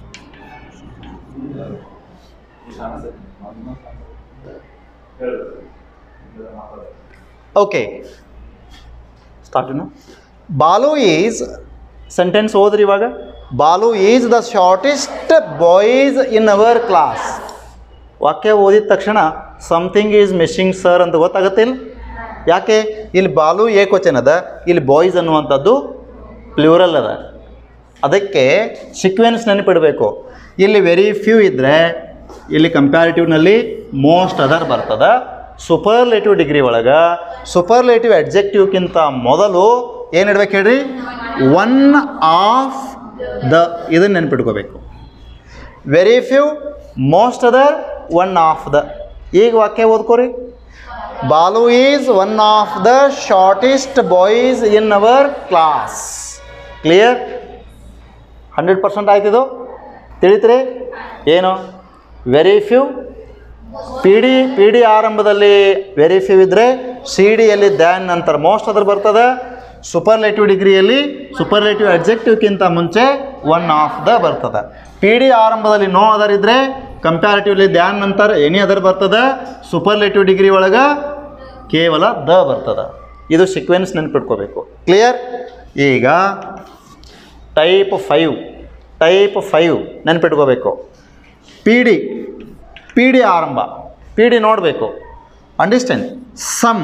ಓಕೆ ಸ್ಟಾರ್ಟಿನ ಬಾಲು ಈಸ್ ಸೆಂಟೆನ್ಸ್ ಓದ್ರಿ ಇವಾಗ Balu is the shortest boys in our class ವಾಕ್ಯ ಓದಿದ ತಕ್ಷಣ ಸಮಥಿಂಗ್ ಈಸ್ ಮಿಸ್ಸಿಂಗ್ ಸರ್ ಅಂತ ಗೊತ್ತಾಗತ್ತಿಲ್ಲ ಯಾಕೆ ಇಲ್ಲಿ ಬಾಲು ಏಕವಚನ ಅದ ಇಲ್ಲಿ ಬಾಯ್ಸ್ ಅನ್ನುವಂಥದ್ದು ಪ್ಲ್ಯೂರಲ್ ಅದ ಅದಕ್ಕೆ ಸಿಕ್ವೆನ್ಸ್ ನೆನಪಿಡಬೇಕು ಇಲ್ಲಿ ವೆರಿ ಫ್ಯೂ ಇದ್ದರೆ ಇಲ್ಲಿ ಕಂಪ್ಯಾರಿಟಿವ್ನಲ್ಲಿ ಮೋಸ್ಟ್ ಅದರ್ ಬರ್ತದೆ ಸೂಪರ್ಲೇಟಿವ್ ಡಿಗ್ರಿ ಒಳಗೆ ಸೂಪರ್ಲೇಟಿವ್ ಅಡ್ಜೆಕ್ಟಿವ್ಕ್ಕಿಂತ ಮೊದಲು ಏನು ಇಡ್ಬೇಕು ಹೇಳ್ರಿ ಒನ್ ಆಫ್ ದ ಇದನ್ನು ನೆನ್ಪಿಟ್ಕೋಬೇಕು very few most other one of the ಈಗ ವಾಕ್ಯ ಓದ್ಕೋರಿ Balu is one of the shortest boys in our class clear hundred percent ಆಯ್ತಿದು ತಿಳಿತ್ರಿ ಏನು very few P D P D ಆರಂಭದಲ್ಲಿ ವೆರಿ ಫ್ಯೂ ಇದ್ದರೆ ಸಿ ಡಿಯಲ್ಲಿ ದ್ಯಾನ್ ನಂತರ ಮೋಸ್ಟ್ ಅದ್ರ ಬರ್ತದೆ ಸೂಪರ್ಲೇಟಿವ್ ಡಿಗ್ರಿಯಲ್ಲಿ ಸೂಪರ್ಲೇಟಿವ್ ಅಡ್ಜೆಕ್ಟಿವ್ಕ್ಕಿಂತ ಮುಂಚೆ ಒನ್ ಆಫ್ ದ ಬರ್ತದೆ ಪಿ ಡಿ ಆರಂಭದಲ್ಲಿ ನೋ ಅದರ್ ಇದ್ದರೆ ಕಂಪ್ಯಾರಿಟಿವ್ಲಿ ದ್ಯಾನ್ ನಂತರ ಎನಿ ಅದರ್ ಬರ್ತದೆ ಸೂಪರ್ಲೇಟಿವ್ ಡಿಗ್ರಿ ಒಳಗೆ ಕೇವಲ ದ ಬರ್ತದೆ ಇದು ಸೀಕ್ವೆನ್ಸ್ ನೆನ್ಪಿಟ್ಕೋಬೇಕು ಕ್ಲಿಯರ್ ಈಗ ಟೈಪ್ ಫೈವ್ ಟೈಪ್ ಫೈವ್ ನೆನ್ಪಿಟ್ಕೋಬೇಕು ಪಿ ಡಿ ಪಿ ಡಿ ಆರಂಭ ಪಿ ಡಿ ನೋಡಬೇಕು understand some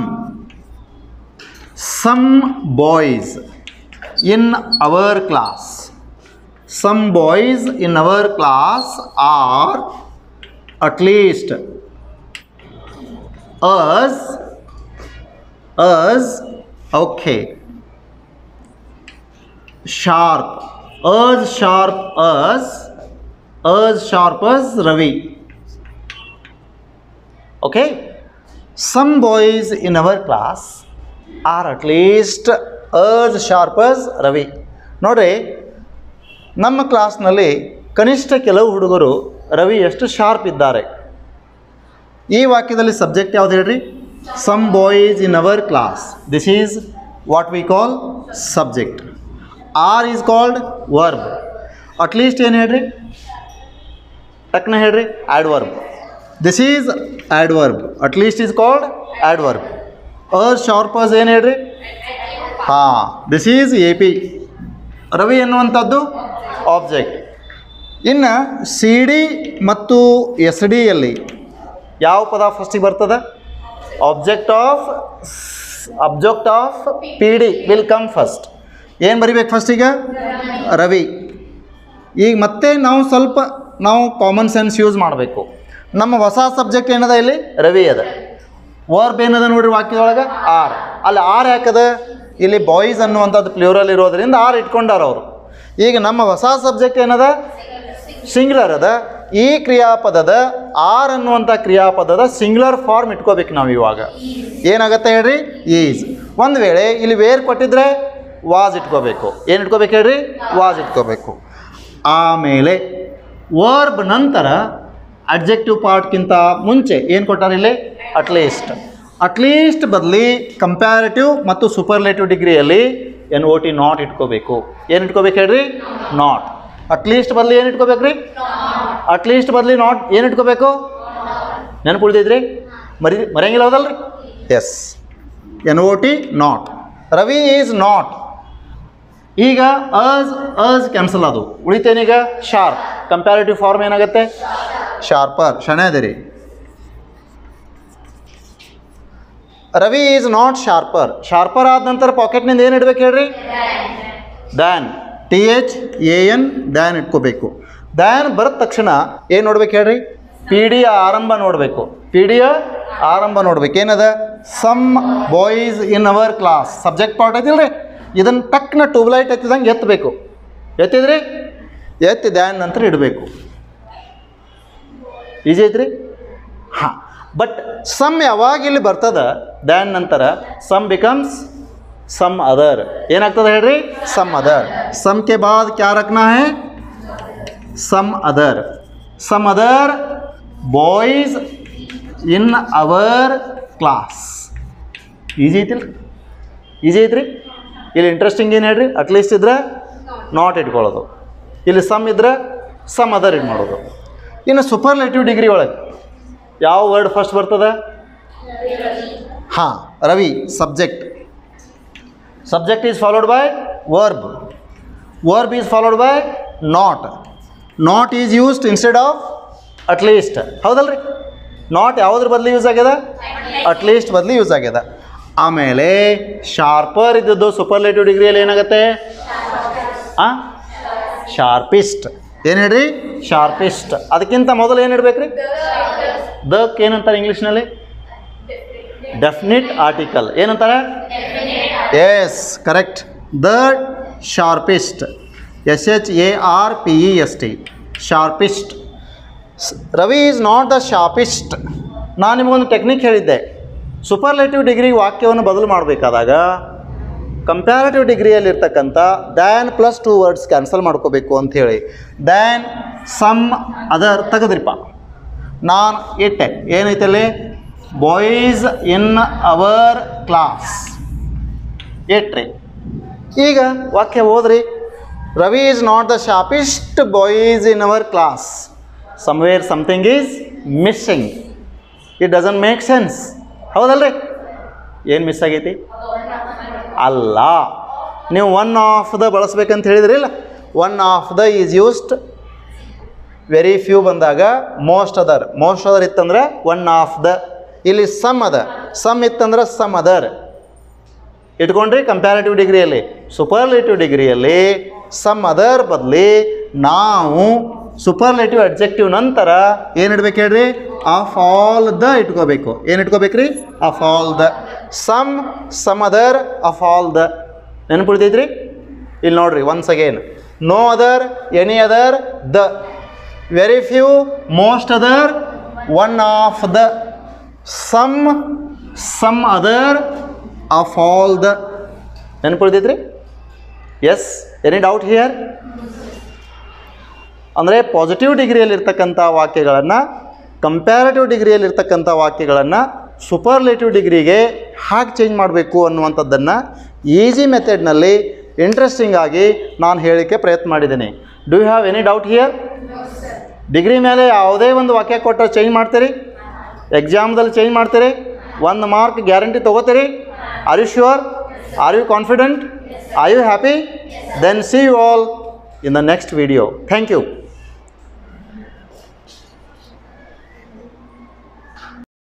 some boys in our class some boys in our class are at least as as okay sharp as sharp as as sharp as ravi okay some boys in our class are at least as sharp as ravi ನೋಡ್ರಿ ನಮ್ಮ ಕ್ಲಾಸ್ನಲ್ಲಿ ಕನಿಷ್ಠ ಕೆಲವು ಹುಡುಗರು ರವಿ ಎಷ್ಟು sharp ಇದ್ದಾರೆ ಈ ವಾಕ್ಯದಲ್ಲಿ ಸಬ್ಜೆಕ್ಟ್ ಯಾವ್ದು ಹೇಳ್ರಿ some boys in our class this is what we call subject are is called verb at least ಏನು ಹೇಳ್ರಿ ಟಕ್ನ ಹೇಳ್ರಿ adverb this is adverb at least is called adverb ಅರ್ ಶಾರ್ಪಸ್ ಏನು ಹೇಳ್ರಿ ಹಾಂ this is A P Ravi ಎನ್ನುವಂಥದ್ದು object ಇನ್ನು ಸಿ ಡಿ ಮತ್ತು ಎಸ್ ಡಿಯಲ್ಲಿ ಯಾವ ಪದ ಫಸ್ಟಿಗೆ ಬರ್ತದೆ object of object of P D will come first ಏನು ಬರಿಬೇಕು ಫಸ್ಟಿಗೆ ರವಿ ಈಗ ಮತ್ತೆ ನಾವು ಸ್ವಲ್ಪ ನಾವು ಕಾಮನ್ ಸೆನ್ಸ್ ಯೂಸ್ ಮಾಡಬೇಕು ನಮ್ಮ ಹೊಸ ಸಬ್ಜೆಕ್ಟ್ ಏನದ ಇಲ್ಲಿ ರವಿ ಅದ ವರ್ಬ್ ಏನದ ನೋಡ್ರಿ ವಾಕ್ಯದೊಳಗೆ ಆರ್ ಅಲ್ಲಿ ಆರ್ ಯಾಕದ ಇಲ್ಲಿ ಬಾಯ್ಸ್ ಅನ್ನುವಂಥದ್ದು ಪ್ಲ್ಯೂರಲ್ ಇರೋದ್ರಿಂದ ಆರ್ ಇಟ್ಕೊಂಡಾರ ಅವರು ಈಗ ನಮ್ಮ ಹೊಸ ಸಬ್ಜೆಕ್ಟ್ ಏನದ ಸಿಂಗ್ಯುಲರ್ ಅದ ಈ ಕ್ರಿಯಾಪದದ ಆರ್ ಅನ್ನುವಂಥ ಕ್ರಿಯಾಪದದ ಸಿಂಗ್ಯುಲರ್ ಫಾರ್ಮ್ ಇಟ್ಕೋಬೇಕು ನಾವು ಇವಾಗ ಏನಾಗತ್ತೆ ಹೇಳ್ರಿ ಈಸ್ ಒಂದು ವೇಳೆ ಇಲ್ಲಿ ವೇರ್ ಕೊಟ್ಟಿದ್ರೆ ವಾಸ್ ಇಟ್ಕೋಬೇಕು ಏನು ಇಟ್ಕೋಬೇಕು ಹೇಳ್ರಿ ವಾಸ್ ಇಟ್ಕೋಬೇಕು ಆಮೇಲೆ ವರ್ಬ್ ನಂತರ ಅಡ್ಜೆಕ್ಟಿವ್ ಪಾರ್ಟ್ಗಿಂತ ಮುಂಚೆ ಏನು ಕೊಟ್ಟಾರೆ ಇಲ್ಲಿ ಅಟ್ಲೀಸ್ಟ್ ಅಟ್ಲೀಸ್ಟ್ ಬದಲಿ ಕಂಪ್ಯಾರಿಟಿವ್ ಮತ್ತು ಸೂಪರ್ಲೇಟಿವ್ ಡಿಗ್ರಿಯಲ್ಲಿ ಎನ್ ಓ ಟಿ ನಾಟ್ ಇಟ್ಕೋಬೇಕು ಏನು ಇಟ್ಕೋಬೇಕು ಹೇಳ್ರಿ ನಾಟ್ ಅಟ್ಲೀಸ್ಟ್ ಬದಲಿ ಏನು ಇಟ್ಕೋಬೇಕು ರೀ ಅಟ್ಲೀಸ್ಟ್ ಬದಲಿ ನಾಟ್ ಏನು ಇಟ್ಕೋಬೇಕು ನೆನಪು ಉಳಿದಿದ್ರಿ ಮರಿ ಮರೆಯಂಗಿಲ್ಲ ಹೌದಲ್ರಿ yes N O T not Ravi is not ಈಗ ಅಸ್ ಅಸ್ ಕ್ಯಾನ್ಸಲ್ ಅದು ಉಳಿತೇನೀಗ ಶಾರ್ಪ್ ಕಂಪ್ಯಾರಿಟಿವ್ ಫಾರ್ಮ್ ಏನಾಗುತ್ತೆ ಶಾರ್ಪರ್ ಶಣೆ ಅದಿರಿ Ravi is not sharper sharper ಆದ ನಂತರ ಪಾಕೆಟ್ನಿಂದ ಏನು ಇಡ್ಬೇಕು ಹೇಳ್ರಿ than T H A N than ಇಟ್ಕೋಬೇಕು ದ್ಯಾನ್ ಬರದ ತಕ್ಷಣ ಏನು ನೋಡ್ಬೇಕು ಹೇಳ್ರಿ ಪಿ ಡಿಯ ಆರಂಭ ನೋಡಬೇಕು ಪಿ ಡಿಯ ಆರಂಭ ನೋಡ್ಬೇಕು ಏನದ some boys in our class subject part ಐತಿಲ್ರಿ ಇದನ್ನು ಟಕ್ನ ಟ್ಯೂಬ್ಲೈಟ್ ಎತ್ತಿದಂಗೆ ಎತ್ತಬೇಕು ಎತ್ತಿದ್ರಿ ಎತ್ತಿ ದ್ಯಾನ್ ನಂತರ ಇಡಬೇಕು ಈಜಿ ಐತ್ರಿ ಹಾಂ ಬಟ್ ಸಮ್ ಯಾವಾಗ ಇಲ್ಲಿ ಬರ್ತದ ದ್ಯಾನ್ ನಂತರ ಸಮ್ ಬಿಕಮ್ಸ್ ಸಮ್ ಅದರ್ ಏನಾಗ್ತದೆ ಹೇಳ್ರಿ ಸಮ್ ಅದರ್ ಸಮ್ ಕೆ ಬಾದ್ ಕ್ಯಾ ರಖನಾ ಹೈ some other some other boys in our class easy ಐತಿಲ್ರಿ ಈಜಿ ಐತ್ರಿ ಇಲ್ಲಿ ಇಂಟ್ರೆಸ್ಟಿಂಗ್ ಏನು ಹೇಳ್ರಿ ಅಟ್ಲೀಸ್ಟ್ ಇದ್ರೆ ನಾಟ್ ಇಟ್ಕೊಳ್ಳೋದು ಇಲ್ಲಿ ಸಮ್ ಇದ್ರೆ ಸಮ್ ಅದರ್ ಇದು ಮಾಡೋದು ಇನ್ನು ಸೂಪರ್ಲೇಟಿವ್ ಡಿಗ್ರಿ ಒಳಗೆ ಯಾವ ವರ್ಡ್ ಫಸ್ಟ್ ಬರ್ತದೆ ಹಾಂ Ravi subject subject is followed by verb verb is followed by not not is used instead of at least ಹೌದಲ್ರಿ ನಾಟ್ ಯಾವುದ್ರ ಬದಲು ಯೂಸ್ ಆಗ್ಯದ ಅಟ್ಲೀಸ್ಟ್ ಬದಲು ಯೂಸ್ ಆಗ್ಯದ ಆಮೇಲೆ ಶಾರ್ಪರ್ ಇದ್ದದ್ದು ಸೂಪರ್ಲೇಟಿವ್ ಡಿಗ್ರಿಯಲ್ಲಿ ಏನಾಗುತ್ತೆ ಹಾಂ ಶಾರ್ಪಿಸ್ಟ್ ಏನು ಹೇಳ್ರಿ ಶಾರ್ಪಿಸ್ಟ್ ಅದಕ್ಕಿಂತ ಮೊದಲು ಏನು ಇಡ್ಬೇಕ್ರಿ ದಕ್ ಏನಂತಾರೆ ಇಂಗ್ಲೀಷ್ನಲ್ಲಿ ಡೆಫಿನಿಟ್ ಆರ್ಟಿಕಲ್ ಏನಂತಾರೆ yes correct the sharpest S H A R P E S T sharpest Ravi is not the sharpest ನಾನು ನಿಮಗೊಂದು ಟೆಕ್ನಿಕ್ ಹೇಳಿದ್ದೆ ಸೂಪರ್ಲೇಟಿವ್ ಡಿಗ್ರಿ ವಾಕ್ಯವನ್ನು ಬದಲು ಮಾಡಬೇಕಾದಾಗ ಕಂಪ್ಯಾರಿಟಿವ್ ಡಿಗ್ರಿಯಲ್ಲಿರ್ತಕ್ಕಂಥ than plus two words cancel ಮಾಡ್ಕೋಬೇಕು ಅಂಥೇಳಿ ದ್ಯಾನ್ ಸಮ್ ಅದರ್ ತೆಗೆದ್ರಿಪ್ಪ ನಾನು ಇಟ್ಟೆ ಏನೈತಲ್ಲಿ ಬಾಯ್ಸ್ ಇನ್ ಅವರ್ ಕ್ಲಾಸ್ ಇಟ್ರಿ ಈಗ ವಾಕ್ಯ ಓದ್ರಿ Ravi is not the sharpest boys in our class somewhere something is missing it doesn't make sense ಹೌದಲ್ರಿ ಏನು ಮಿಸ್ ಆಗೈತಿ ಅಲ್ಲ ನೀವು ಒನ್ ಆಫ್ ದ ಬಳಸ್ಬೇಕಂತ ಹೇಳಿದ್ರಿಲ್ಲ one of the is used very few ಬಂದಾಗ ಮೋಸ್ಟ್ ಅದರ್ ಮೋಸ್ಟ್ ಅದರ್ ಇತ್ತಂದ್ರೆ one of the ಇಲ್ಲಿ ಸಮ್ ಅದ ಸಮ್ ಇತ್ತಂದ್ರೆ ಸಮ್ ಅದರ್ ಇಟ್ಕೊಂಡ್ರಿ ಕಂಪ್ಯಾರಿಟಿವ್ ಡಿಗ್ರಿಯಲ್ಲಿ ಸೂಪರ್ಲೇಟಿವ್ ಡಿಗ್ರಿಯಲ್ಲಿ ಸಮ್ ಅದರ್ ಬದಲಿ ನಾವು ಸೂಪರ್ಲೇಟಿವ್ ಅಡ್ಜೆಕ್ಟಿವ್ ನಂತರ ಏನು ಇಡ್ಬೇಕು ಹೇಳ್ರಿ ಆಫ್ ಆಲ್ ದ ಇಟ್ಕೋಬೇಕು ಏನು ಇಟ್ಕೋಬೇಕ್ರಿ of all the some some other of all the ನೆನಪಿಡ್ತೈತ್ರಿ ಇಲ್ಲಿ ನೋಡ್ರಿ once again no other any other the very few most other one of the some some other of all the ನೆನಪಿಡ್ತೈತ್ರಿ yes any doubt here ಅಂದರೆ positive ಡಿಗ್ರಿಯಲ್ಲಿರ್ತಕ್ಕಂಥ ವಾಕ್ಯಗಳನ್ನು comparative ಡಿಗ್ರಿಯಲ್ಲಿರ್ತಕ್ಕಂಥ ವಾಕ್ಯಗಳನ್ನು superlative ಡಿಗ್ರಿಗೆ ಹಾಗೆ ಚೇಂಜ್ ಮಾಡಬೇಕು ಅನ್ನುವಂಥದ್ದನ್ನು ಈಸಿ ಮೆಥಡ್ನಲ್ಲಿ ಇಂಟ್ರೆಸ್ಟಿಂಗ್ ಆಗಿ ನಾನು ಹೇಳಲಿಕ್ಕೆ ಪ್ರಯತ್ನ ಮಾಡಿದ್ದೀನಿ do you have any doubt here degree ಮೇಲೆ ಯಾವುದೇ ಒಂದು ವಾಕ್ಯ ಕೊಟ್ಟರೆ ಚೇಂಜ್ ಮಾಡ್ತೀರಿ ಎಕ್ಸಾಮ್ದಲ್ಲಿ ಚೇಂಜ್ ಮಾಡ್ತೀರಿ ಒಂದು ಮಾರ್ಕ್ ಗ್ಯಾರಂಟಿ ತೊಗೋತೀರಿ are you sure are you confident are you happy then see you all in the next video thank you